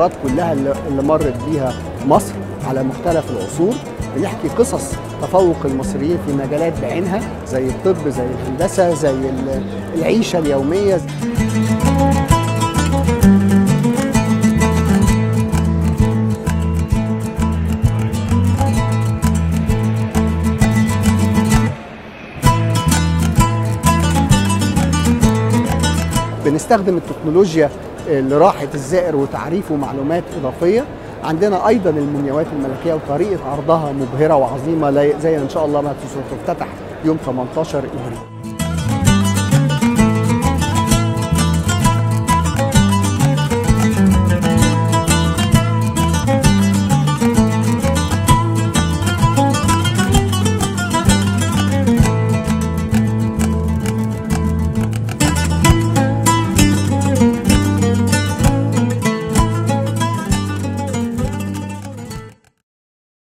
الحضارات كلها اللي اللي مرت بيها مصر على مختلف العصور بنحكي قصص تفوق المصريين في مجالات بعينها زي الطب زي الهندسه زي ال- العيشه اليوميه بنستخدم التكنولوجيا لراحة الزائر وتعريفه معلومات إضافية عندنا أيضا المومياوات الملكية وطريقة عرضها مبهرة وعظيمة لا- زي إن شاء الله ما تفتتح يوم 18 إبريل